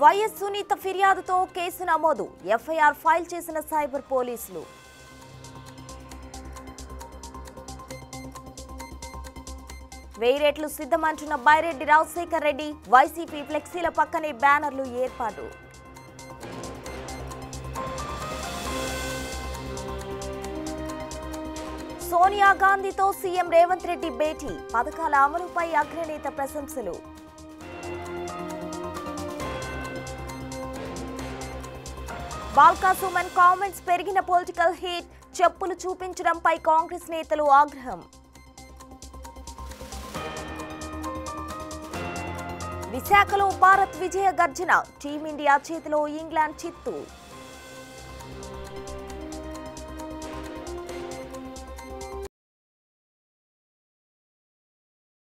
YS Sunitha ఫిర్యాదుతో case నమోదు FIR file చేసిన సైబర్ పోలీసులు వెయ్యి రేట్లు సిద్ధమంటున్న బైరెడ్డి రాజశేఖర్ రెడ్డి వైసీపీ ఫ్లెక్సీల పక్కనే బ్యానర్లు ఏర్పాటు సోనియా గాంధీతో సీఎం రేవంత్ రెడ్డి భేటీ పథకాల అమలుపై అగ్రనేత ప్రశంసలు బాల్కా సుమన్ కామెంట్స్ పెరిగిన పొలిటికల్ హీట్ చెప్పులు చూపించడంపై కాంగ్రెస్ నేతలు ఆగ్రహం విశాఖలో భారత్ విజయ గర్జన టీమిండియా చేతిలో ఇంగ్లాండ్ చిత్తు